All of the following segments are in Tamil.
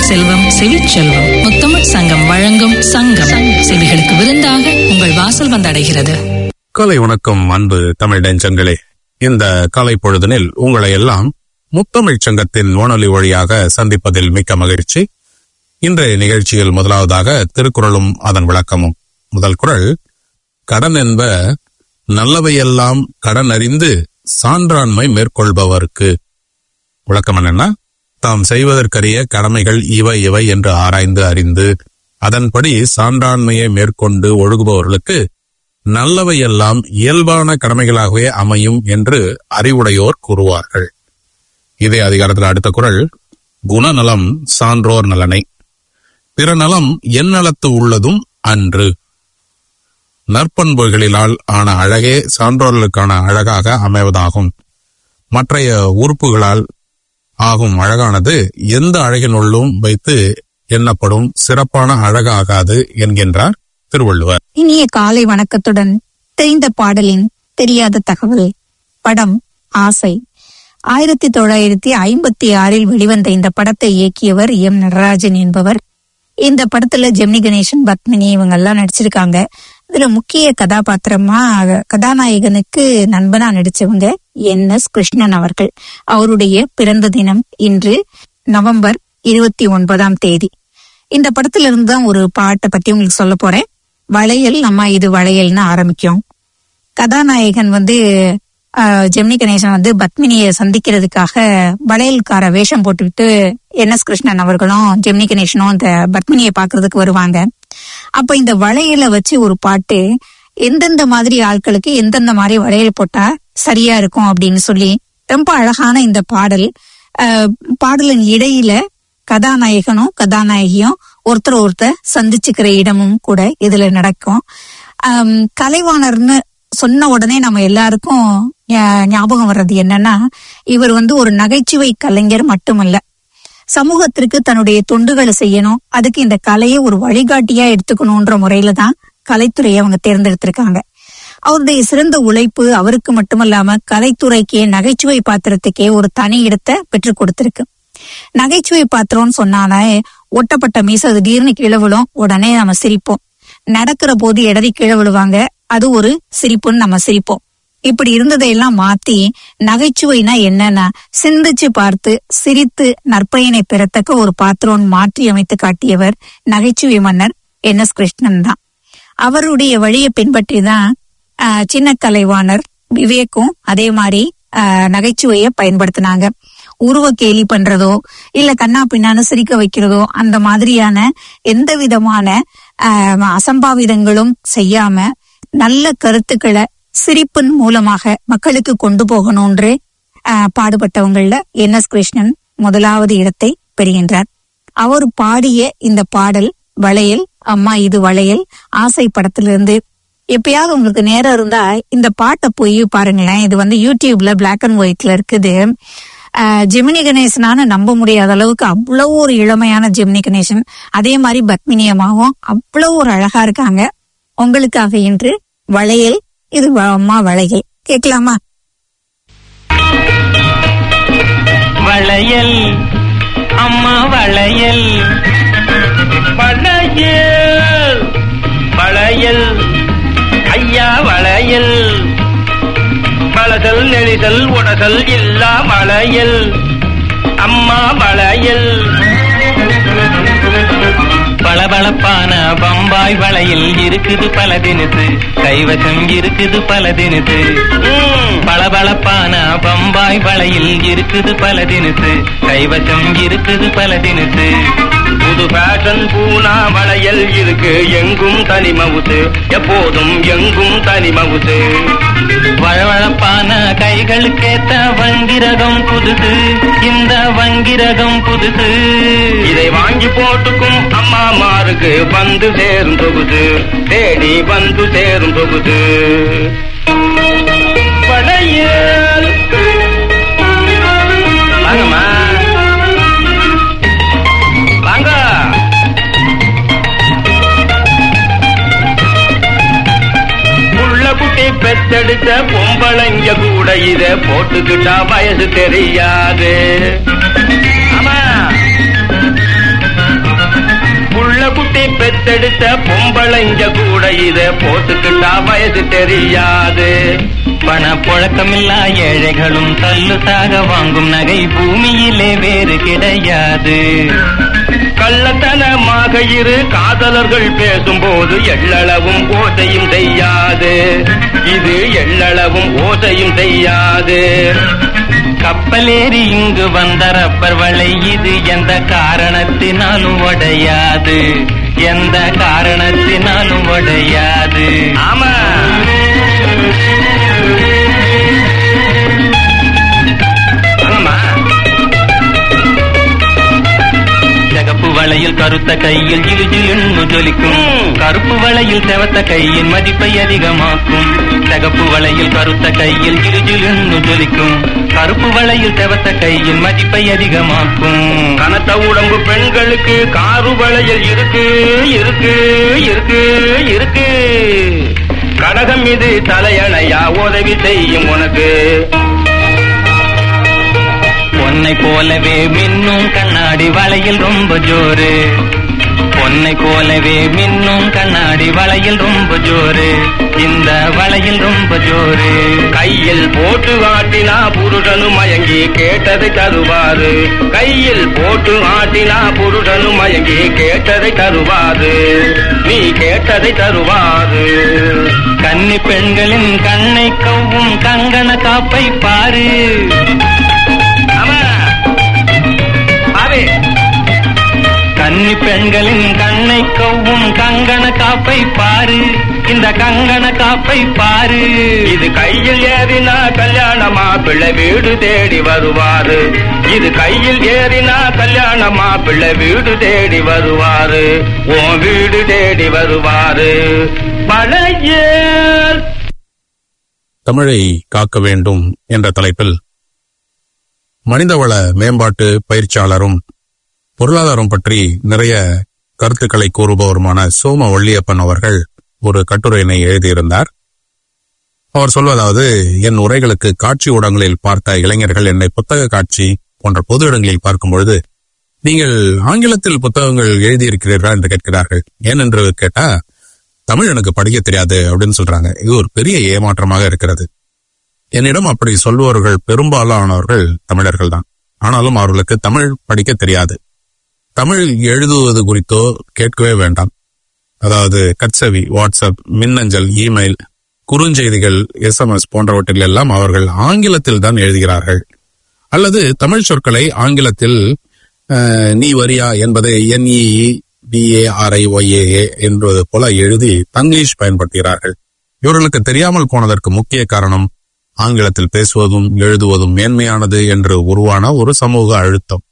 செல்வம் செவிச்செல்வம் முத்தமிழ் சங்கம் வழங்கும் சங்கம் செவிகளுக்கு விருந்தாக உங்கள் வாசல் வந்தடைகிறது காலை வணக்கம் அன்பு தமிழ் நெஞ்சங்களே இந்த காலை பொழுதினில் உங்களை எல்லாம் முத்தமிழ்ச் சங்கத்தின் வானொலி வழியாக சந்திப்பதில் மிக்க மகிழ்ச்சி இன்றைய நிகழ்ச்சியில் முதலாவதாக திருக்குறளும் அதன் விளக்கமும் முதல் குறள் கடன் என்ப நல்லவையெல்லாம் கடன் அறிந்து சான்றாண்மை மேற்கொள்பவர்க்கு விளக்கம் என்னன்னா தாம் செய்வதற்கரிய கடமைகள் இவை இவை என்று ஆராய்ந்து அறிந்து அதன்படி சான்றாண்மையை மேற்கொண்டு ஒழுகுபவர்களுக்கு நல்லவையெல்லாம் இயல்பான கடமைகளாகவே அமையும் என்று அறிவுடையோர் கூறுவார்கள் இதே அதிகாரத்தில் அடுத்த குறள் குணநலம் சான்றோர் நலனை பிற நலம் என் நலத்து உள்ளதும் அன்று நற்பண்புகளினால் ஆன அழகே சான்றோர்களுக்கான அழகாக அமைவதாகும் மற்றைய உறுப்புகளால் ஆகும் அழகானது எந்த அழகினுள்ளும் வைத்து எண்ணப்படும் சிறப்பான அழகாகாது என்கின்றார் திருவள்ளுவர் இனிய காலை வணக்கத்துடன் தெரிந்த பாடலின் தெரியாத தகவல் படம் ஆசை ஆயிரத்தி தொள்ளாயிரத்தி ஐம்பத்தி ஆறில் வெளிவந்த இந்த படத்தை இயக்கியவர் எம் நடராஜன் என்பவர் இந்த படத்துல ஜெமினி கணேசன் பத்மினி இவங்க எல்லாம் நடிச்சிருக்காங்க இதுல முக்கிய கதாபாத்திரமா கதாநாயகனுக்கு நண்பனா நடிச்சவங்க என் எஸ் கிருஷ்ணன் அவர்கள் அவருடைய பிறந்த தினம் இன்று நவம்பர் இருபத்தி ஒன்பதாம் தேதி இந்த படத்துல இருந்து தான் ஒரு பாட்டை பத்தி உங்களுக்கு சொல்ல போறேன் வளையல் நம்ம இது வளையல்னு ஆரம்பிக்கும் கதாநாயகன் வந்து ஆஹ், ஜெமினி கணேசன் வந்து பத்மினியை சந்திக்கிறதுக்காக வளையல்கார வேஷம் போட்டுக்கிட்டு என் எஸ் கிருஷ்ணன் அவர்களும் ஜெமினி கணேசனும் அந்த பத்மினியை பாக்குறதுக்கு வருவாங்க அப்ப இந்த வளையலை வச்சு ஒரு பாட்டு எந்தெந்த மாதிரி ஆட்களுக்கு எந்தெந்த மாதிரி வளையல் போட்டா சரியா இருக்கும் அப்படின்னு சொல்லி ரொம்ப அழகான இந்த பாடல் ஆஹ், பாடலின் இடையில கதாநாயகனும் கதாநாயகியும் ஒருத்தர் ஒருத்தர் சந்திச்சுக்கிற இடமும் கூட இதுல நடக்கும் ஆம், கலைவாணர்னு சொன்ன உடனே நம்ம எல்லாருக்கும் ஞா- ஞாபகம் வர்றது என்னன்னா இவர் வந்து ஒரு நகைச்சுவை கலைஞர் மட்டுமல்ல சமூகத்திற்கு தன்னுடைய தொண்டுகளை செய்யணும் அதுக்கு இந்த கலையை ஒரு வழிகாட்டியா எடுத்துக்கணும்ன்ற முறையில தான் கலைத்துறையை அவங்க தேர்ந்தெடுத்திருக்காங்க அவருடைய சிறந்த உழைப்பு அவருக்கு மட்டுமல்லாம கலைத்துறைக்கே நகைச்சுவை பாத்திரத்துக்கே ஒரு தனி இடத்தை பெற்றுக் கொடுத்திருக்கு நகைச்சுவை பாத்திரம்னு சொன்னாலே ஒட்டப்பட்ட மீசை திடீர்னு கீழே விழும் உடனே நம்ம சிரிப்போம் நடக்கிற போது இடறி கீழே விழுவாங்க அது ஒரு சிரிப்புன்னு நம்ம சிரிப்போம் இப்படி இருந்ததையெல்லாம் மாத்தி நகைச்சுவைனா என்னன்னா சிந்திச்சு பார்த்து சிரித்து நற்பயனை பெறத்தக்க ஒரு பாத்திரம் மாற்றி அமைத்து காட்டியவர் நகைச்சுவை மன்னர் என் எஸ் கிருஷ்ணன் தான் அவருடைய வழியை பின்பற்றி தான் ஆஹ், சின்ன கலைவாணர் விவேக்கும் அதே மாதிரி ஆஹ், நகைச்சுவையை பயன்படுத்தினாங்க உருவ கேலி பண்றதோ இல்ல கண்ணா பின்னான்னு சிரிக்க வைக்கிறதோ அந்த மாதிரியான எந்த விதமான ஆஹ், அசம்பாவிதங்களும் செய்யாம நல்ல கருத்துக்களை சிரிப்பின் மூலமாக மக்களுக்கு கொண்டு போகணும்ன்று ஆஹ், பாடுபட்டவங்கள்ல என் எஸ் கிருஷ்ணன் முதலாவது இடத்தை பெறுகின்றார் அவர் பாடிய இந்த பாடல் வளையல் அம்மா இது வளையல் ஆசை படத்திலிருந்து எப்பயாவது உங்களுக்கு நேரம் இருந்தா இந்த பாட்டை போய் பாருங்களேன் இது வந்து யூடியூப்ல பிளாக் அண்ட் ஒயிட்ல இருக்குது ஆஹ் ஜெமினி கணேசனான நம்ப முடியாத அளவுக்கு அவ்வளவு ஒரு இளமையான ஜெமினி கணேசன் அதே மாதிரி பத்மினியமாவும் அவ்வளவு ஒரு அழகா இருக்காங்க உங்களுக்காக இன்று வளையல் இது வ- அம்மா வளையல் கேட்கலாமா வளையல் அம்மா வளையல் வளையல் வளையல் ஐயா வளையல் வளசல் நெளிசல் உடசல் இல்லா வளையல் அம்மா வளையல் பளபளப்பான பம்பாய் வளையல் இருக்குது பல தினுசு கைவசம் இருக்குது பல தினுசு பளபளப்பான பம்பாய் வளையல் இருக்குது பல தினுசு கைவசம் இருக்குது பல தினுசு புது ஃபேஷன் பூனா வளையல் இருக்கு எங்கும் தனி மவுசு எப்போதும் எங்கும் தனி மவுசு வழவழப்பான கைகளுக்கேத்த வங்கிரகம் புதுசு இந்த வங்கிரகம் புதுசு இதை வாங்கி போட்டுக்கும் அம்மாமாருக்கு வந்து சேரும் தொகுது தேடி வந்து சேரும் தொகுது படையல் வாங்கம்மா வாங்க புள்ள குட்டி பெத்தெடுத்த பொம்பளைங்க கூட இத போட்டுக்கிட்டா வயசு தெரியாது ஆமா பெத்தெடுத்த பொம்பளைங்க கூட இத போட்டுக்கிட்டா வயசு தெரியாது பணப்புழக்கமில்லா ஏழைகளும் கல்லுசாக வாங்கும் நகை பூமியிலே வேறு கிடையாது கள்ளத்தனமாக இரு காதலர்கள் பேசும்போது எள்ளளவும் ஓசையும் செய்யாது இது எள்ளளவும் ஓசையும் செய்யாது கப்பலேறி இங்கு வந்த ரப்பர் வலை இது எந்த காரணத்தினாலும் உடையாது எந்த காரணத்தினாலும் உடையாது ஆமா வாங்கம்மா. சிகப்பு வளையில் கருத்த கையில் ஜிலு ஜிலுன்னு ஜொலிக்கும் ம். கருப்பு வளையில் செவத்த கையின் மதிப்பை அதிகமாக்கும் சிகப்பு வளையில் கருத்த கையில் ஜிலு ஜிலுன்னு ஜொலிக்கும் கருப்பு வளையில் செவத்த கையின் மதிப்பை அதிகமாக்கும் கனத்த உடம்பு பெண்களுக்கு காரு வளையல் இருக்கு இருக்கு இருக்கு இருக்கு கடகம் இது தலையணையா உதவி செய்யும் உனக்கு பொன்னை போலவே மின்னும் கண்ணாடி வளையில் ரொம்ப ஜோரு பொன்னை போலவே மின்னும் கண்ணாடி வளையில் ரொம்ப ஜோரு இந்த வளையில் ரொம்ப ஜோரு கையில் போட்டு ஆட்டினா புருடனும் மயங்கி கேட்டதை தருவாரு கையில் போட்டு ஆட்டினா புருடனும் மயங்கி கேட்டதை தருவாரு நீ கேட்டதை தருவாரு கன்னி பெண்களின் கண்ணை கவ்வும் கங்கண காப்பை பாரு ஆமா பாரு கன்னி பெண்களின் கண்ணை கவ்வும் கங்கண காப்பை பாரு இந்த கங்கண காப்பை பாரு இது கையில் ஏறினா கல்யாணமா பிள்ளை வீடு தேடி வருவாரு இது கையில் ஏறினா கல்யாணமா பிள்ளை வீடு தேடி வருவாரு உன் வீடு தேடி வருவாரு பழையல் தமிழை காக்க வேண்டும் என்ற தலைப்பில் மனிதவள மேம்பாட்டு பயிற்சியாளரும் பொருளாதாரம் பற்றி நிறைய கருத்துக்களை கூறுபவருமான சோம வள்ளியப்பன் அவர்கள் ஒரு கட்டுரையினை எழுதியிருந்தார் அவர் சொல்வதாவது என் உரைகளுக்கு காட்சி ஊடகங்களில் பார்த்த இளைஞர்கள் என்னை புத்தக காட்சி போன்ற பொது இடங்களில் பார்க்கும் பொழுது நீங்கள் ஆங்கிலத்தில் புத்தகங்கள் எழுதியிருக்கிறீர்களா என்று கேட்கிறார்கள் ஏனென்று கேட்டா தமிழ் எனக்கு படிக்க தெரியாது அப்படின்னு சொல்றாங்க இது ஒரு பெரிய ஏமாற்றமாக இருக்கிறது என்னிடம் அப்படி சொல்பவர்கள் பெரும்பாலானவர்கள் தமிழர்கள் தான் ஆனாலும் அவர்களுக்கு தமிழ் படிக்க தெரியாது தமிழ் எழுதுவது குறித்தோ கேட்கவே வேண்டாம் அதாவது கட்சவி வாட்ஸ்அப் மின்னஞ்சல் இமெயில் குறுஞ்செய்திகள் எஸ்எம்எஸ் போன்றவற்றில் எல்லாம் அவர்கள் ஆங்கிலத்தில் தான் எழுதுகிறார்கள் அல்லது தமிழ் சொற்களை ஆங்கிலத்தில் அஹ், நீ வரியா என்பதை என்இ பிஏஆர்ஐஒய்ஏஏ என்பது போல எழுதி தங்கிலீஷ் பயன்படுத்துகிறார்கள் இவர்களுக்கு தெரியாமல் போனதற்கு முக்கிய காரணம் ஆங்கிலத்தில் பேசுவதும் எழுதுவதும் மேன்மையானது என்று உருவான ஒரு சமூக அழுத்தம்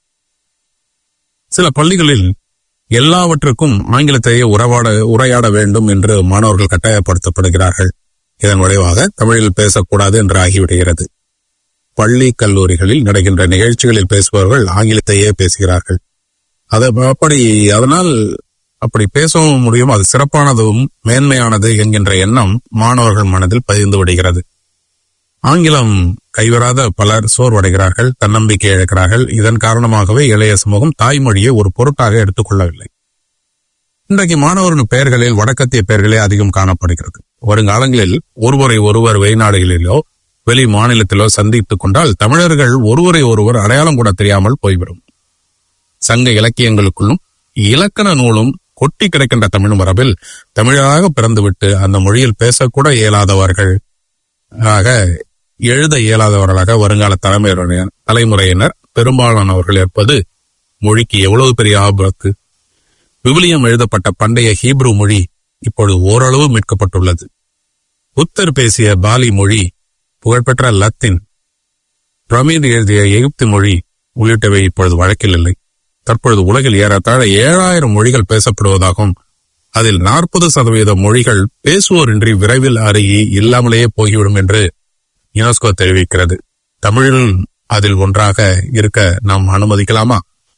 சில பள்ளிகளில் எல்லாவற்றுக்கும் ஆங்கிலத்தையே உறவாட உரையாட வேண்டும் என்று மாணவர்கள் கட்டாயப்படுத்தப்படுகிறார்கள் இதன் விளைவாக தமிழில் பேசக்கூடாது என்று ஆகிவிடுகிறது பள்ளி கல்லூரிகளில் நடக்கின்ற நிகழ்ச்சிகளில் பேசுபவர்கள் ஆங்கிலத்தையே பேசுகிறார்கள் அது அப்படி அதனால் அப்படி பேசவும் முடியும் அது சிறப்பானதும் மேன்மையானது என்கின்ற எண்ணம் மாணவர்கள் மனதில் பதிந்து விடுகிறது ஆங்கிலம் கைவராத பலர் சோர்வடைகிறார்கள் தன்னம்பிக்கை இழக்கிறார்கள் இதன் காரணமாகவே இளைய சமூகம் தாய்மொழியை ஒரு பொருட்டாக எடுத்துக்கொள்ளவில்லை இன்றைக்கு மாணவர்கள் பெயர்களில் வடக்கத்திய பெயர்களே அதிகம் காணப்படுகிறது வருங்காலங்களில் ஒருவரை ஒருவர் வெளிநாடுகளிலோ வெளி மாநிலத்திலோ சந்தித்துக் கொண்டால் தமிழர்கள் ஒருவரை ஒருவர் அடையாளம் கூட தெரியாமல் போய்விடும் சங்க இலக்கியங்களுக்குள்ளும் இலக்கண நூலும் கொட்டி கிடக்கின்ற தமிழ் மரபில் தமிழராக பிறந்துவிட்டு அந்த மொழியில் பேசக்கூட இயலாதவர்கள் ஆக எழுத இயலாதவர்களாக வருங்கால தலைமுறையினர் தலைமுறையினர் பெரும்பாலானவர்கள் இருப்பது மொழிக்கு எவ்வளவு பெரிய ஆபத்து விவிலியம் எழுதப்பட்ட பண்டைய ஹீப்ரு மொழி இப்பொழுது ஓரளவு மீட்கப்பட்டுள்ளது புத்தர் பேசிய பாலி மொழி புகழ்பெற்ற லத்தீன் பிரமீர் எழுதிய எகிப்து மொழி உள்ளிட்டவை இப்பொழுது வழக்கில் இல்லை தற்பொழுது உலகில் ஏறத்தாழ ஏழாயிரம் மொழிகள் பேசப்படுவதாகவும் அதில் நாற்பது சதவீத மொழிகள் பேசுவோரின்றி விரைவில் அருகி இல்லாமலேயே போய்விடும் என்று யுனெஸ்கோ தெரிவிக்கிறது தமிழில் அதில் ஒன்றாக இருக்க நாம் அனுமதிக்கலாமா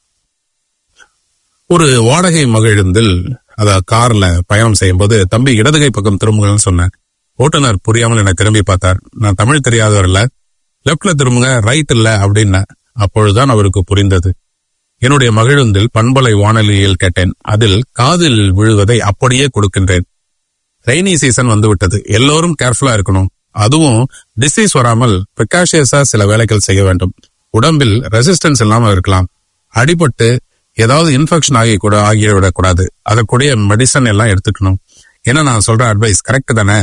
ஒரு வாடகை மகிழுந்தில் அத கார்ல பயணம் செய்யும்போது தம்பி இடதுகை பக்கம் திரும்புங்கன்னு சொன்னேன் ஓட்டுநர் புரியாமல் என்னை திரும்பி பார்த்தார் நான் தமிழ் தெரியாதவர் இல்ல லெப்ட்ல திரும்புங்க ரைட் இல்ல அப்படின்ன அப்பொழுதுதான் அவருக்கு புரிந்தது என்னுடைய மகிழுந்தில் பண்பலை வானொலியில் கேட்டேன் அதில் காதில் விழுவதை அப்படியே கொடுக்கின்றேன் ரெய்னி சீசன் வந்து விட்டது எல்லோரும் கேர்ஃபுல்லா இருக்கணும் அதுவும் டிசீஸ் வராமல் ப்ரிகாஷியஸா சில வேலைகள் செய்ய வேண்டும் உடம்பில் ரெசிஸ்டன்ஸ் இல்லாம இருக்கலாம் அடிபட்டு ஏதாவது இன்ஃபெக்ஷன் ஆகி கூட ஆகிவிடக்கூடாது அதற்குரிய மெடிசன் எல்லாம் எடுத்துக்கணும் ஏன்னா நான் சொல்ற அட்வைஸ் கரெக்ட் தானே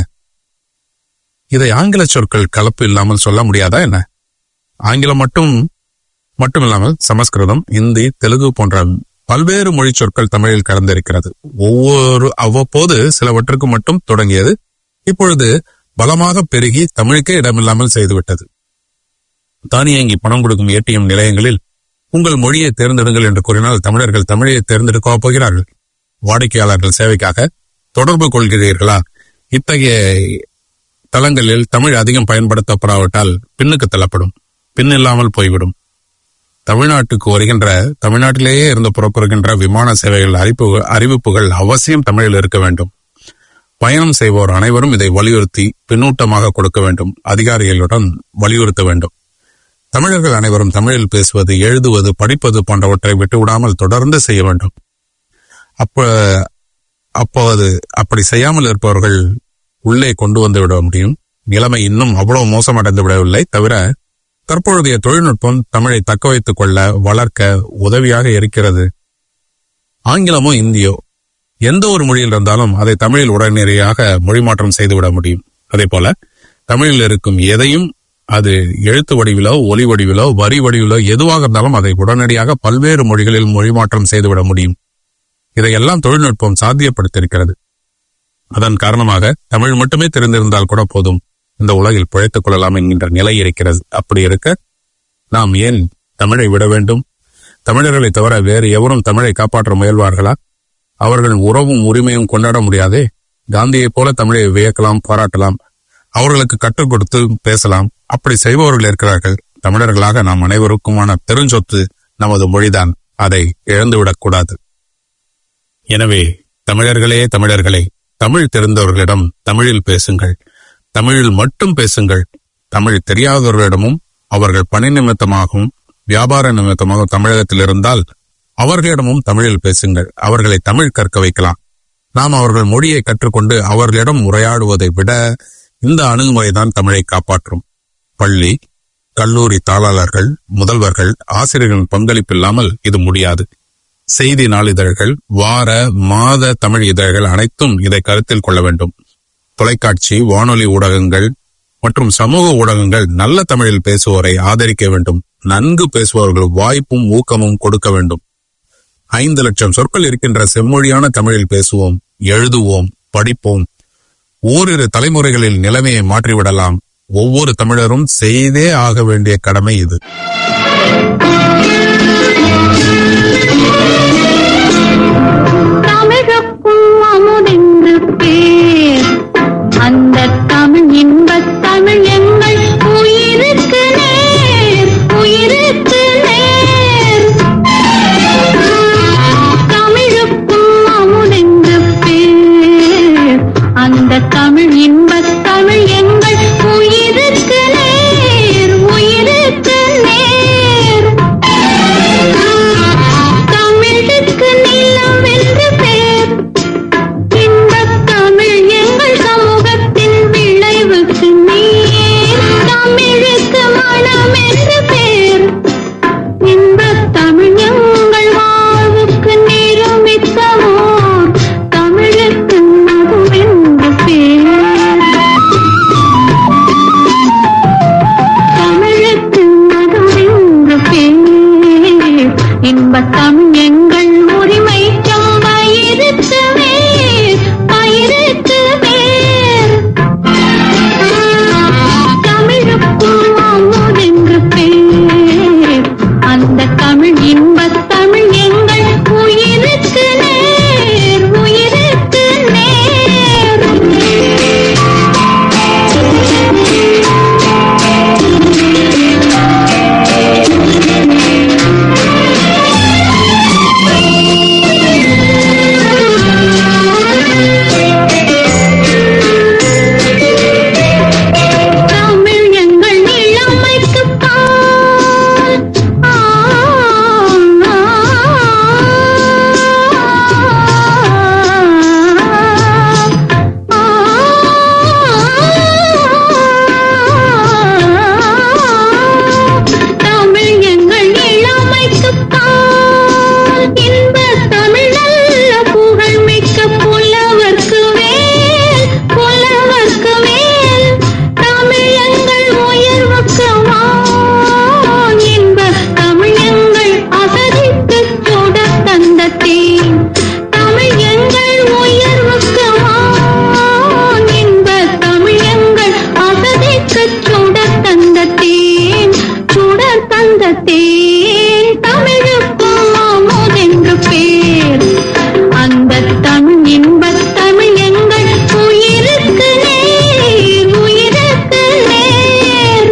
இதை ஆங்கில சொற்கள் கலப்பு இல்லாமல் சொல்ல முடியாதா என்ன ஆங்கிலம் மட்டும் மட்டும் இல்லாமல் சமஸ்கிருதம் இந்தி தெலுங்கு போன்ற பல்வேறு மொழி சொற்கள் தமிழில் கலந்திருக்கிறது ஒவ்வொரு அவ்வப்போது சிலவற்றுக்கு மட்டும் தொடங்கியது இப்பொழுது பலமாக பெருகி தமிழுக்கே இடமில்லாமல் செய்துவிட்டது தானியங்கி பணம் கொடுக்கும் ஏடிஎம் நிலையங்களில் உங்கள் மொழியை தேர்ந்தெடுங்கள் என்று கூறினால் தமிழர்கள் தமிழையை தேர்ந்தெடுக்கவா போகிறார்கள் வாடிக்கையாளர்கள் சேவைக்காக தொடர்பு கொள்கிறீர்களா இத்தகைய தளங்களில் தமிழ் அதிகம் பயன்படுத்தப்படாவிட்டால் பின்னுக்கு தள்ளப்படும் பின் இல்லாமல் போய்விடும் தமிழ்நாட்டுக்கு வருகின்ற தமிழ்நாட்டிலேயே இருந்து புறப்படுகின்ற விமான சேவைகள் அறிப்பு அறிவிப்புகள் அவசியம் தமிழில் இருக்க வேண்டும் பயணம் செய்வோர் அனைவரும் இதை வலியுறுத்தி பின்னூட்டமாக கொடுக்க வேண்டும் அதிகாரிகளுடன் வலியுறுத்த வேண்டும் தமிழர்கள் அனைவரும் தமிழில் பேசுவது எழுதுவது படிப்பது போன்றவற்றை விட்டுவிடாமல் தொடர்ந்து செய்ய வேண்டும் அப்ப அப்போது அப்படி செய்யாமல் இருப்பவர்கள் உள்ளே கொண்டு வந்து விட முடியும் நிலைமை இன்னும் அவ்வளவு மோசமடைந்து விடவில்லை தவிர தற்பொழுதைய தொழில்நுட்பம் தமிழை தக்க வைத்துக் கொள்ள வளர்க்க உதவியாக இருக்கிறது ஆங்கிலமோ இந்தியோ எந்த ஒரு மொழியில் இருந்தாலும் அதை தமிழில் உடனடியாக மொழி மாற்றம் செய்துவிட முடியும் அதே போல தமிழில் இருக்கும் எதையும் அது எழுத்து வடிவிலோ ஒலி வடிவிலோ வரி வடிவிலோ எதுவாக இருந்தாலும் அதை உடனடியாக பல்வேறு மொழிகளில் மொழி மாற்றம் செய்துவிட முடியும் இதையெல்லாம் தொழில்நுட்பம் சாத்தியப்படுத்தியிருக்கிறது அதன் காரணமாக தமிழ் மட்டுமே தெரிந்திருந்தால் கூட போதும் இந்த உலகில் பிழைத்துக் கொள்ளலாம் என்கின்ற நிலை இருக்கிறது அப்படி இருக்க நாம் ஏன் தமிழை விட வேண்டும் தமிழர்களை தவிர வேறு எவரும் தமிழை காப்பாற்ற முயல்வார்களா அவர்கள் உறவும் உரிமையும் கொண்டாட முடியாதே காந்தியைப் போல தமிழை வியக்கலாம் பாராட்டலாம் அவர்களுக்கு கற்றுக் கொடுத்து பேசலாம் அப்படி செய்பவர்கள் இருக்கிறார்கள் தமிழர்களாக நாம் அனைவருக்குமான பெருஞ்சொத்து நமது மொழிதான் அதை இழந்துவிடக் கூடாது எனவே தமிழர்களே தமிழர்களே தமிழ் தெரிந்தவர்களிடம் தமிழில் பேசுங்கள் தமிழில் மட்டும் பேசுங்கள் தமிழ் தெரியாதவர்களிடமும் அவர்கள் பணி நிமித்தமாகவும் வியாபார நிமித்தமாகவும் தமிழகத்தில் இருந்தால் அவர்களிடமும் தமிழில் பேசுங்கள் அவர்களை தமிழ் கற்க வைக்கலாம் நாம் அவர்கள் மொழியை கற்றுக்கொண்டு அவர்களிடம் உரையாடுவதை விட இந்த அணுகுமுறைதான் தமிழை காப்பாற்றும் பள்ளி கல்லூரி தாளாளர்கள் முதல்வர்கள் ஆசிரியர்களின் பங்களிப்பு இல்லாமல் இது முடியாது செய்தி நாளிதழ்கள் வார மாத தமிழ் இதழ்கள் அனைத்தும் இதை கருத்தில் கொள்ள வேண்டும் தொலைக்காட்சி வானொலி ஊடகங்கள் மற்றும் சமூக ஊடகங்கள் நல்ல தமிழில் பேசுவோரை ஆதரிக்க வேண்டும் நன்கு பேசுபவர்கள் வாய்ப்பும் ஊக்கமும் கொடுக்க வேண்டும் ஐந்து லட்சம் சொற்கள் இருக்கின்ற செம்மொழியான தமிழில் பேசுவோம் எழுதுவோம் படிப்போம் ஓரிரு தலைமுறைகளில் நிலைமையை மாற்றிவிடலாம் ஒவ்வொரு தமிழரும் செய்தே ஆக வேண்டிய கடமை இது தமிழுக்கும் அமுதென்று பேர் அந்த தமிழ் இன்பத் தமிழ் எங்கள் உயிருக்கு நேர் உயிருக்கு நேர் தமிழுக்கும் அமுதென்று பேர் அந்த தமிழ் இன்பத் தமிழ் எங்கள் உயிருக்கு நேர் உயிருக்கு நேர் தமிழுக்கு நிலம் என்று பேர் இன்பத் தமிழ் எங்கள் சமூகத்தின் விளைவுக்கு தேன் தமிழுக்கும் அமுதென்று பேர் அந்த தமிழ் இன்பத் தமிழ் எங்கள் உயிருக்கு நேர் உயிருக்கு நேர்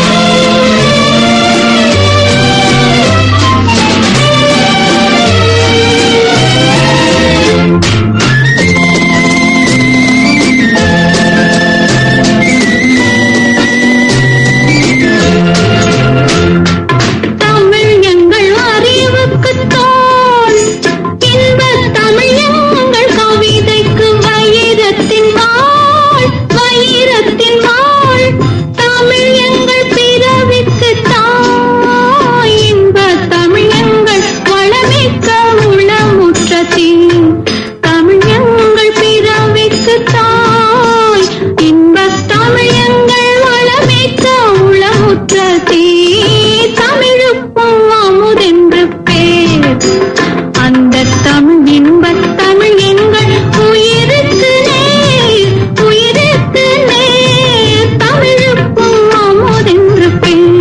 தமிழ் எங்கள் அறிவுக்கு தோல் இன்பத் தமிழ் எங்கள் கவிதைக்கு வைரத்தின் வாள் வைரத்தின் வாள் தமிழ் எங்கள் பிறவிக்கு தாய் இன்பத் தமிழ் எங்கள் வளமிக்க உளமுற்ற தீ தமிழ் எங்கள் பிறவிக்கு தாய் இன்பத் தமிழ் எங்கள் வளமிக்க உளமுற்ற தீ தமிழுக்கும் அமுதென்று பேர் அந்த தமிழ் இன்பத் தமிழ் எங்கள் உயிருக்கு நேர் உயிருக்கு நேர் தமிழுக்கும் அமுதென்று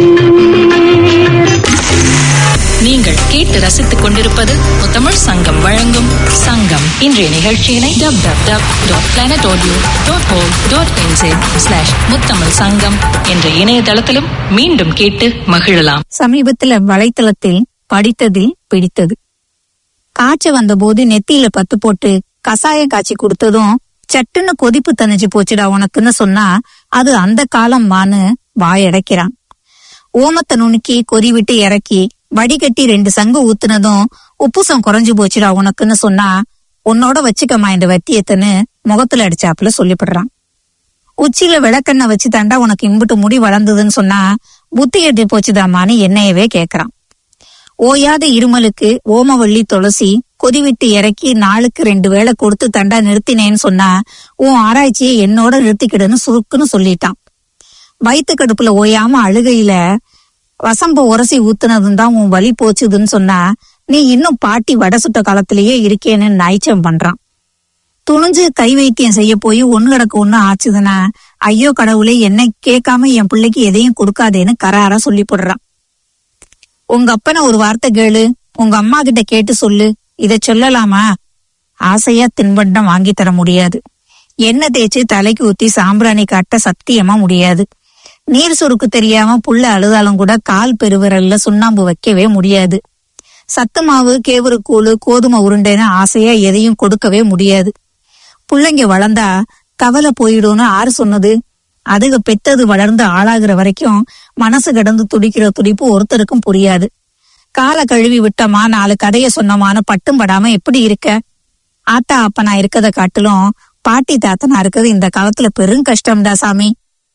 பேர் நீங்கள் கேட்டு ரசித்துக் கொண்டிருப்பது முத்தமிழ் சங்கம் வழங்கும் சங்கம் இன்றைய நிகழ்ச்சியினை dub dub dub dot planet audio dot O dot slash Muthamizh Sangam என்ற இணையதளத்திலும் மீண்டும் கேட்டு மகிழலாம் சமீபத்துல வலைத்தளத்தில் படித்ததில் பிடித்தது காய்ச்ச வந்தபோது நெத்தியில பத்து போட்டு கசாயம் காய்ச்சி கொடுத்ததும் சட்டுன்னு கொதிப்பு தணிஞ்சு போச்சுடா உனக்குன்னு சொன்னா அது அந்த காலம் மான்னு வாயடைக்கிறான் ஓமத்தை நுணுக்கி கொதி விட்டு இறக்கி வடிகட்டி ரெண்டு சங்கு ஊத்துனதும் உப்புசம் குறைஞ்சு போச்சுடா உனக்குன்னு சொன்னா உன்னோட வச்சுக்கம்மா இந்த வத்தியத்தன்னு முகத்துல அடிச்சாப்புல சொல்லிப்படுறான் உச்சியில விளக்கெண்ண வச்சு தாண்டா உனக்கு இம்புட்டு முடி வளர்ந்ததுன்னு சொன்னா புத்தி கெட்டு போச்சுதாமான்னு என்னையவே கேக்குறான் ஓயாத இருமலுக்கு ஓமவள்ளி துளசி கொதிவிட்டு இறக்கி நாளுக்கு ரெண்டு வேளை கொடுத்து தண்டா நிறுத்தினேன்னு சொன்னா உன் ஆராய்ச்சியை என்னோட நிறுத்திக்கிடுன்னு சுருக்குன்னு சொல்லிட்டான் வயிற்று கடுப்புல ஓயாம அழுகையில வசம்ப உரசி ஊத்துனதும் தான் உன் வலி போச்சுதுன்னு சொன்னா நீ இன்னும் பாட்டி வடை சுட்ட காலத்திலேயே இருக்கேன்னு நைச்சம் பண்றான் துணிஞ்சு கை வைத்தியம் செய்ய போய் ஒண்ணு கிடக்கு ஒண்ணு ஆச்சுதுன்னா ஐயோ கடவுளே என்னை கேட்காம என் பிள்ளைக்கு எதையும் கொடுக்காதேன்னு கராரா சொல்லி போடுறான் உங்க அப்பனை ஒரு வார்த்தை கேளு உங்க அம்மா கிட்ட கேட்டு சொல்லு இத சொல்லலாமா ஆசையா தின்பண்டம் வாங்கி தர முடியாது எண்ணெய் தேய்ச்சி தலைக்கு ஊத்தி சாம்பிராணி காட்ட சத்தியமா முடியாது நீர் சுருக்கு தெரியாம புள்ள அழுதாலும் கூட கால் பெருவிரல்ல சுண்ணாம்பு வைக்கவே முடியாது சத்து மாவு கேவுரு கூழு கோதுமை உருண்டைன்னு ஆசையா எதையும் கொடுக்கவே முடியாது புள்ளைங்க வளர்ந்தா கவலை போயிடும்னு ஆறு சொன்னது அதுக பெத்தது வளர்ந்து ஆளாகிற வரைக்கும் மனசு கிடந்து துடிக்கிற துடிப்பு ஒருத்தருக்கும் புரியாது காலை கழுவி விட்டமா நாலு கதைய சொன்னமான்னு பட்டும் படாம எப்படி இருக்க ஆத்தா அப்பனா இருக்கத காட்டிலும் பாட்டி தாத்தனா இருக்கிறது இந்த காலத்துல பெரும் கஷ்டம்டா சாமி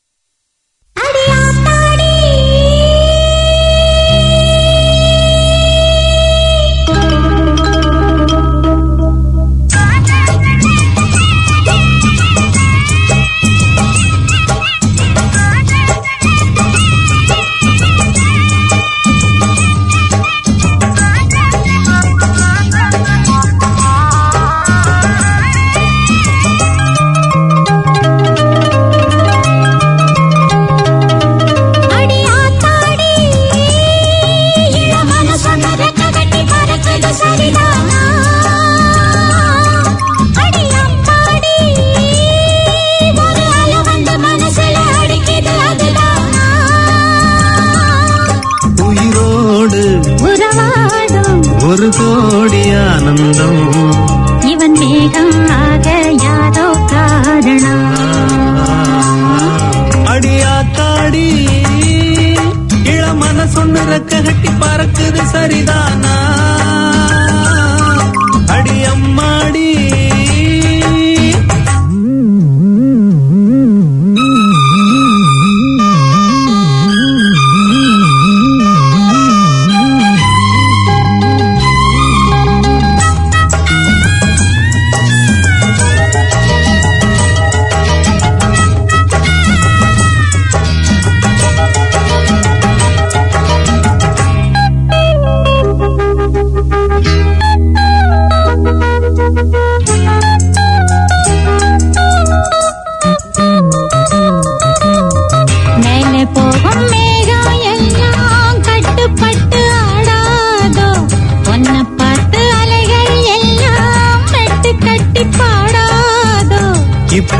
அடி ஆத்தாடி இளமன சொன்னத கட்டி பறக்குது சரிதானா அடி அம்மாடி ஒரு அலை வந்து மனசுல அடிக்குது அதுதானா உயிரோடு உறவாடும் ஒரு கோடி ஆனந்தம் இவன் மேகம் ஆக யாரோ காரணம் அடியாத்தாடி இளமன சொன்ன ரெக்க கட்டி பறக்குது சரிதானா அடி அம்மாடி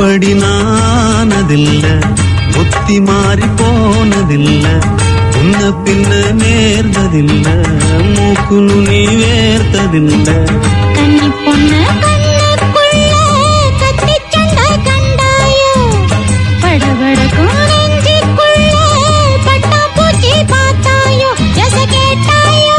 அப்படி நானதில்ல புத்தி மாறி போனதில்ல உன்ன பின்ன நேர்ந்ததில்ல மூக்கு நுனி வேர்த்ததில்ல கன்னி பொண்ணு கண்ணுக்குள்ள கத்திச் சண்டை கண்டாயோ? படபடக்கும் நெஞ்சுக்குள்ள பட்டாம்பூச்சி பார்த்தாயோ? எச கேட்டாயோ?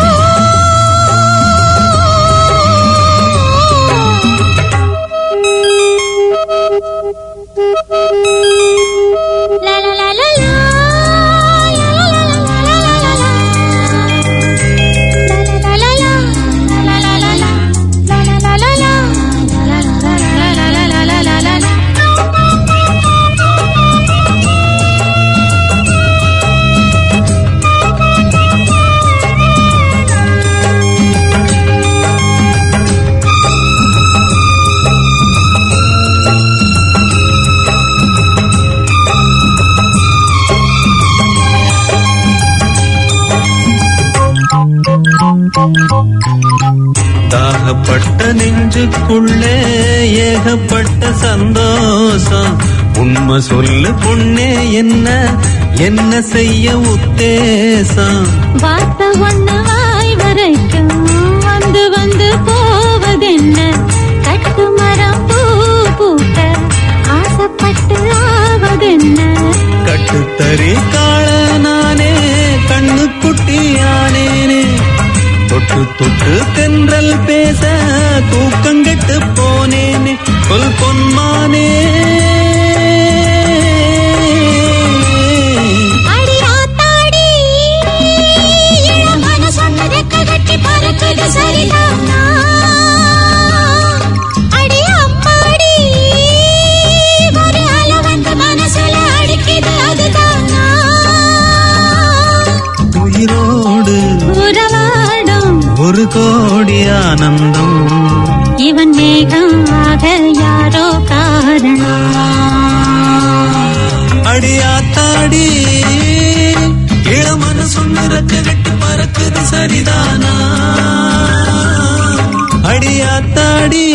லா லா லா லா லா. லா லா லா லா லா லா லா லா. தாகப்பட்ட நெஞ்சுக்குள்ளே ஏகப்பட்ட சந்தோஷம் உண்மை சொல்லு பொண்ணே என்ன என்ன செய்ய உத்தேசம் வார்த்தை ஒண்ணு வாய் வரைக்கும் வந்து வந்து போவதென்ன கட்டு மரம் பூ பூக்க ஆசைப்பட்டு ஆவதென்ன கட்டுத்தறி காள நானே கண்ணு குட்டியானேனே தொட்டு தொட்டு தென்றல் பேச தூக்கங்கெட்டு போனேனே சொல் பொன்மானே அடி ஆத்தாடி என் மனசொன்னு ரெக்க கட்டி பறக்குது சரிதானா அடி அம்மாடி ஒரு அலை வந்து மனசுல அடிக்குது அதுதானா உயிரோடு உறவாடும் ஒரு கோடி ஆனந்தம் இவன் மேகம் ஆக யாரோ காரணம் அடியாத்தாடி இளமன சொன்னிறக்க கட்டி பறக்குது சரிதானா அடியாத்தாடி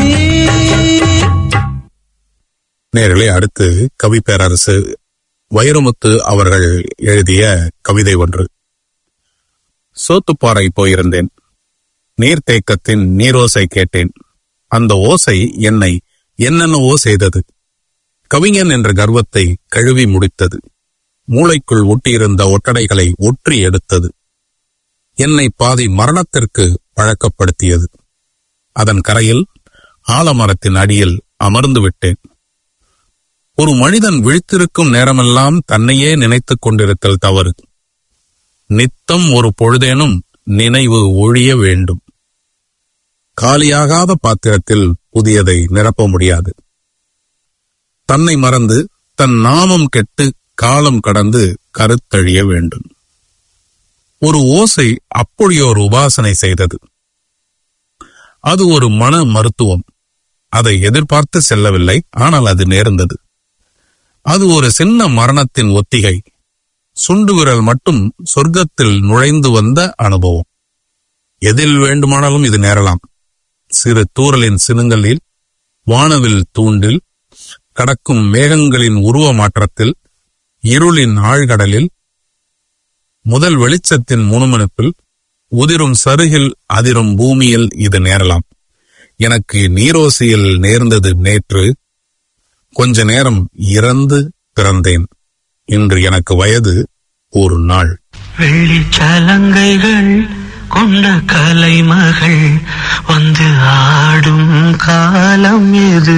நேர்களே அடுத்து கவி பேரரசு வைரமுத்து அவர்கள் எழுதிய கவிதை ஒன்று சோத்துப்பாறை போயிருந்தேன் நீர்த்தேக்கத்தின் நீரோசை கேட்டேன் அந்த ஓசை என்னை என்னென்னவோ செய்தது கவிஞன் என்ற கர்வத்தை கழுவி முடித்தது மூளைக்குள் ஒட்டியிருந்த ஒட்டடைகளை ஒற்றி எடுத்தது என்னை பாதி மரணத்திற்கு பழக்கப்படுத்தியது அதன் கரையில் ஆலமரத்தின் அடியில் அமர்ந்து விட்டேன் ஒரு மனிதன் விழித்திருக்கும் நேரமெல்லாம் தன்னையே நினைத்துக் கொண்டிருத்தல் தவறு நித்தம் ஒரு பொழுதேனும் நினைவு ஒழிய வேண்டும் காலியாகாத பாத்திரத்தில் புதியதை நிரப்ப முடியாது தன்னை மறந்து தன் நாமம் கெட்டு காலம் கடந்து கருத்தழிய வேண்டும் ஒரு ஓசை அப்படியொரு உபாசனை செய்தது அது ஒரு மன மருத்துவம் அதை எதிர்பார்த்து செல்லவில்லை ஆனால் அது நேர்ந்தது அது ஒரு சின்ன மரணத்தின் ஒத்திகை சுண்டு விரல் மட்டும் சொர்க்கத்தில் நுழைந்து வந்த அனுபவம் எதில் வேண்டுமானாலும் இது நேரலாம் சிறு தூறலின் சினுங்களில் வானவில் தூண்டில் கடக்கும் மேகங்களின் உருவ மாற்றத்தில் இருளின் ஆழ்கடலில் முதல் வெளிச்சத்தின் முணுமுணுப்பில் உதிரும் சருகில் அதிரும் பூமியில் இது நேரலாம் எனக்கு நீரோசியில் நேர்ந்தது நேற்று கொஞ்ச நேரம் இறந்து பிறந்தேன் இன்று எனக்கு வயது ஒரு நாள் வெள்ளிச்சலங்கைகள் கொண்ட கலைமகள் வந்து ஆடும் காலம் எது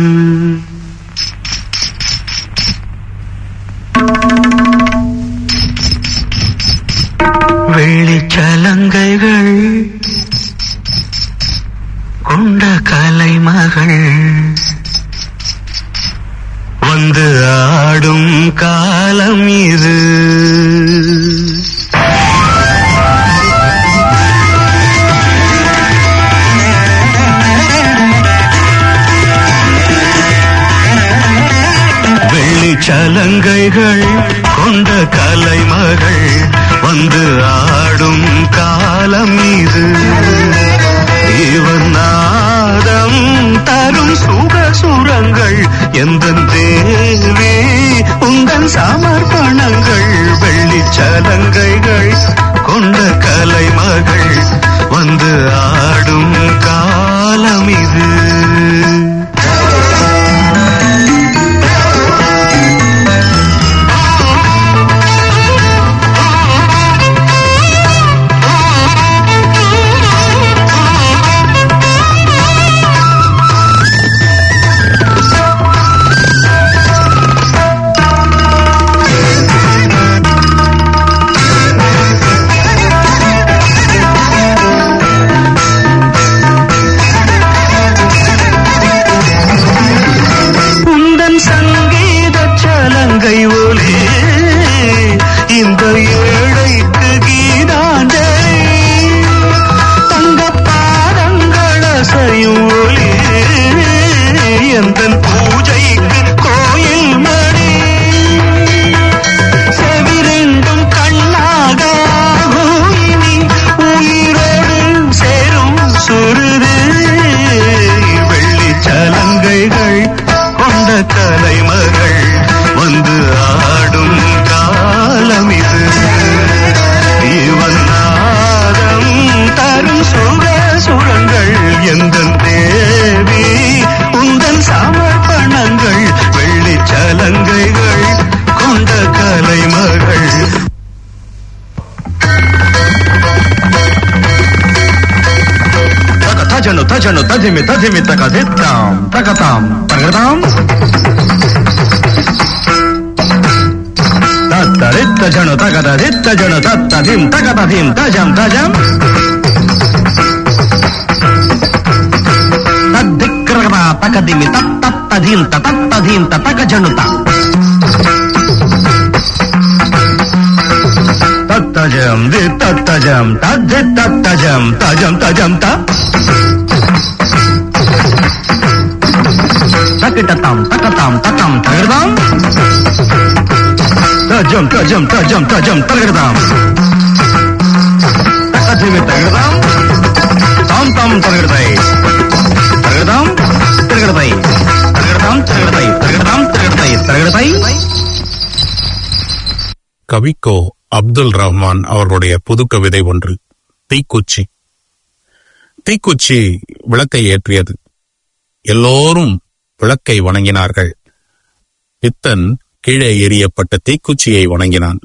வெள்ளிச்சலங்கைகள் கொண்ட கலைமகள் வந்து ஆடும் காலம் இது வெள்ளிச்சலங்கைகள் கொண்ட கலைமகள் வந்து ஆடும் கா எந்த தேவி உந்தன் சமர்ப்பணங்கள் வெள்ளிச் சலங்கைகள் கொண்ட கலைமகள் வந்து ஆடும் காலம் இது உந்தன் சங்கீத சலங்கை ஒலி இந்த ஏழைக்கு கீதாஞ்சலி தங்க பாதங்கள் அசையும் ஒலி எந்தன் பூஜைக்கு கோயில் மணி செவிரெண்டும் கண்ணாக இனி உயிரோடு சேரும் சுருது வெள்ளி சலங்கைகள் கொண்ட கலைமகள் வந்து ஆடும் காலம் இது இவன் நாதம் தரும் சுக சுரங்கள் எந்த தேவி உந்தன் சமர்ப்பணங்கள் வெள்ளி சலங்கைகள் கொண்ட கலைமகள் తజను తజను తదిమి తదిమి తగ దిత్తాం తగతాం తగదాం తత్తరిత్త జను తగద దిత్త జను తత్త ధిం తగద ధిం తజం తజం తద్దిక్రగద తగదిమి తత్తత్త ధీంత తత్త ధీంత తగ జనుత తత్తజం ది తత్తజం తద్ది తత్తజం తజం తజం త తకిటతాం తకతాం తతం తగడదాం తజం తజం తజం తజం తగడదాం తకతిమి తగడదాం తాం తాం తగడదాయి తగడదాం తిరగడదాయి తగడదాం తిరగడదాయి తగడదాం తిరగడదాయి తగడదాయి கவிக்கோ அப்துல் ரஹ்மான் அவர்களுடைய புது கவிதை ஒன்று தீக்குச்சி தீக்குச்சி விளக்கை ஏற்றியது எல்லோரும் விளக்கை வணங்கினார்கள் பித்தன் கீழே எறியப்பட்ட தீக்குச்சியை வணங்கினான்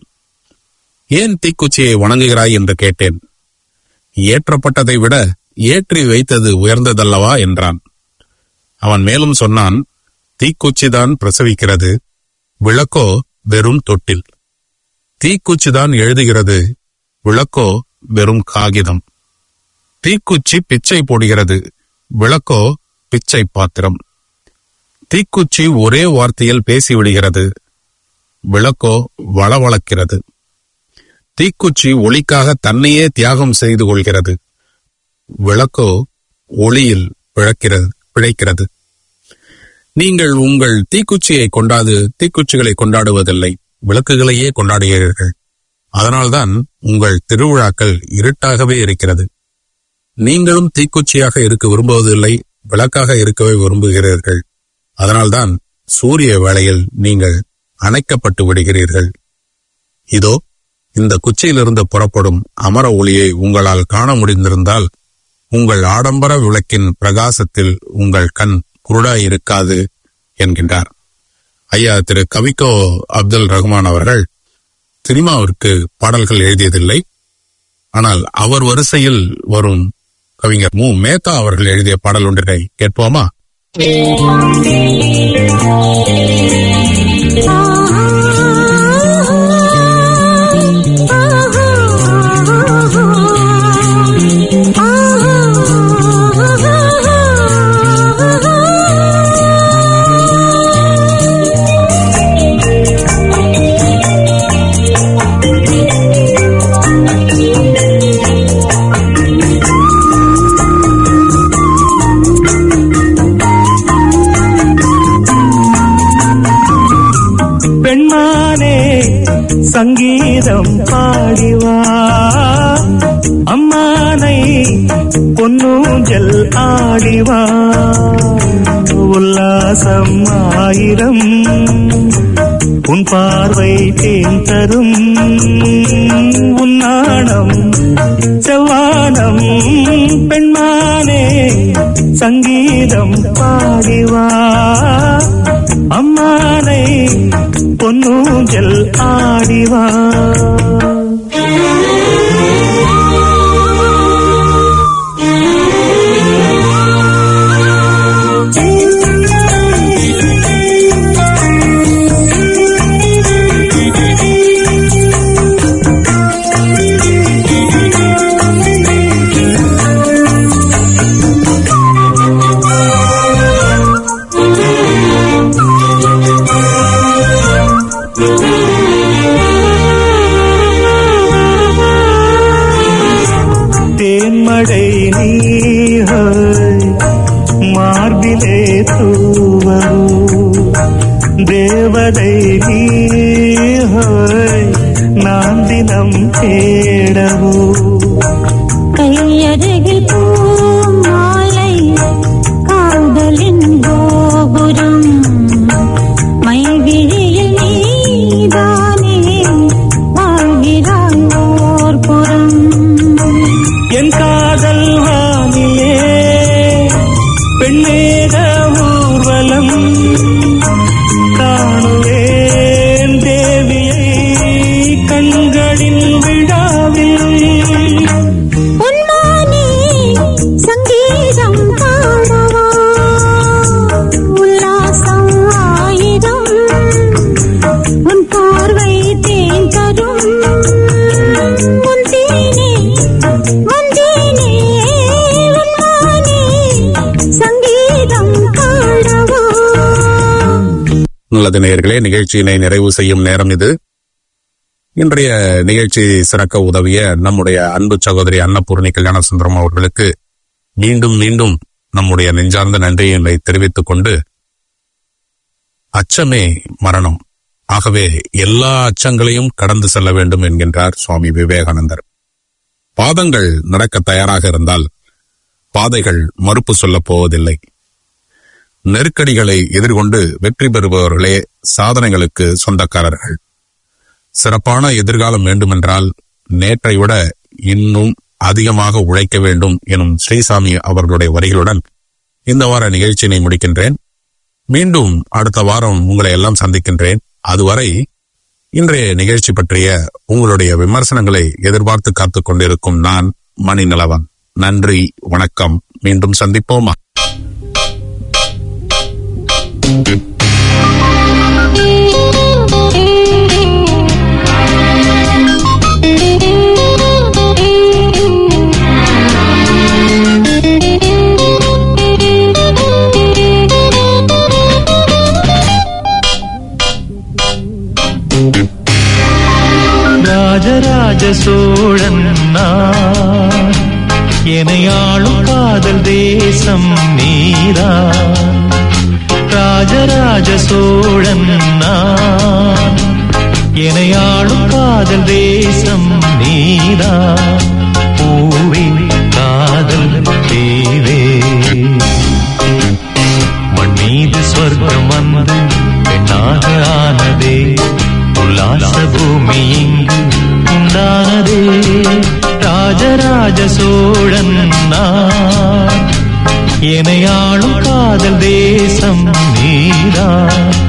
ஏன் தீக்குச்சியை வணங்குகிறாய் என்று கேட்டேன் ஏற்றப்பட்டதை விட ஏற்றி வைத்தது உயர்ந்ததல்லவா என்றான் அவன் மேலும் சொன்னான் தீக்குச்சிதான் பிரசவிக்கிறது விளக்கோ வெறும் தொட்டில் தீக்குச்சிதான் எழுதுகிறது விளக்கோ வெறும் காகிதம் தீக்குச்சி பிச்சை போடுகிறது விளக்கோ பிச்சை பாத்திரம் தீக்குச்சி ஒரே வார்த்தையில் பேசிவிடுகிறது விளக்கோ வளவளக்கிறது தீக்குச்சி ஒளிக்காக தன்னையே தியாகம் செய்து கொள்கிறது விளக்கோ ஒளியில் பிழக்கிறது பிழைக்கிறது நீங்கள் உங்கள் தீக்குச்சியை கொண்டாது தீக்குச்சிகளை கொண்டாடுவதில்லை விளக்குகளையே கொண்டாடுகிறீர்கள் அதனால்தான் உங்கள் திருவிழாக்கள் இருட்டாகவே இருக்கிறது நீங்களும் தீக்குச்சியாக இருக்க விரும்புவதில்லை விளக்காக இருக்கவே விரும்புகிறீர்கள் அதனால்தான் சூரிய வேளையில் நீங்கள் அணைக்கப்பட்டு விடுகிறீர்கள் இதோ இந்த குச்சியிலிருந்து புறப்படும் அமர ஒளியை உங்களால் காண முடிந்திருந்தால் உங்கள் ஆடம்பர விளக்கின் பிரகாசத்தில் உங்கள் கண் குருடாய் இருக்காது என்கின்றார் ஐயா திரு கவிக்கோ அப்துல் ரஹ்மான் அவர்கள் சினிமாவிற்கு பாடல்கள் எழுதியதில்லை ஆனால் அவர் வரிசையில் வரும் கவிஞர் மு மேத்தா அவர்கள் எழுதிய பாடல் ஒன்றினை கேட்போமா ஆ பாடிவா அம்மானை பொன்னூஞ்சல் ஆடிவா உல்லாசம் ஆயிரம் உன் பார்வை தேன் தரும் உன்னாணம் செவ்வானம் பெண்மானே சங்கீதம் பாடிவா அம்மானை பொன்னூஞ்சல் ஆடிவா தேன்மழை நீஹாய் மார்பிலே தூவரோ தேவதை நீஹாய் நான் தினம் தேடவோ கையருகில் பூமாலை காதலின் கோபுரம் மைவிழியில் நீதானே வாழ்கிறாய் ஓர் புறம் என் காதல் வாணியே பெண்ணேத ஊர்வலம் காணுவேன் தேவியை கண்களின் விழாவில் உன்மானே சங்கீதம் பாடவா உல்லாசம் ஆயிரம் உன் பார்வை தேன் தரும் உன் தேனே வந்தேனே உன்மானே சங்கீதம் பாடவா நல்லது நேயர்களே நிகழ்ச்சியினை நிறைவு செய்யும் நேரம் இது இன்றைய நிகழ்ச்சி சிறக்க உதவிய நம்முடைய அன்பு சகோதரி அன்னபூர்ணி கல்யாண சுந்தரம் அவர்களுக்கு மீண்டும் மீண்டும் நம்முடைய நெஞ்சார்ந்த நன்றியை தெரிவித்துக் கொண்டு அச்சமே மரணம் ஆகவே எல்லா அச்சங்களையும் கடந்து செல்ல வேண்டும் என்கின்றார் சுவாமி விவேகானந்தர் பாதங்கள் நடக்க தயாராக இருந்தால் பாதைகள் மறுப்பு சொல்லப் போவதில்லை நெருக்கடிகளை எதிர்கொண்டு வெற்றி பெறுபவர்களே சாதனைகளுக்கு சொந்தக்காரர்கள் சிறப்பான எதிர்காலம் வேண்டுமென்றால் நேற்றை விட இன்னும் அதிகமாக உழைக்க வேண்டும் எனும் ஸ்ரீசாமி அவர்களுடைய வரிகளுடன் இந்த வார நிகழ்ச்சியினை முடிக்கின்றேன் மீண்டும் அடுத்த வாரம் உங்களை எல்லாம் சந்திக்கின்றேன் அதுவரை இன்றைய நிகழ்ச்சி பற்றிய உங்களுடைய விமர்சனங்களை எதிர்பார்த்து காத்துக் கொண்டிருக்கும் நான் மணி நிலவன் நன்றி வணக்கம் மீண்டும் சந்திப்போமா ராஜராஜ சோழன் நான் எனையாளும் காதல் தேசம் நீரா ராஜராஜ சோழன் நான் எனையாளும் காதல் தேசம் நீரா பூவே காதல் தேவே மண் மீது சொர்க்கம் வந்து பெண்ணாக ஆனதே உல்லாச பூமி இங்கு உண்டானதே ராஜராஜ சோழன் நான் எனையாளும் காதல் தேசம் நீதான்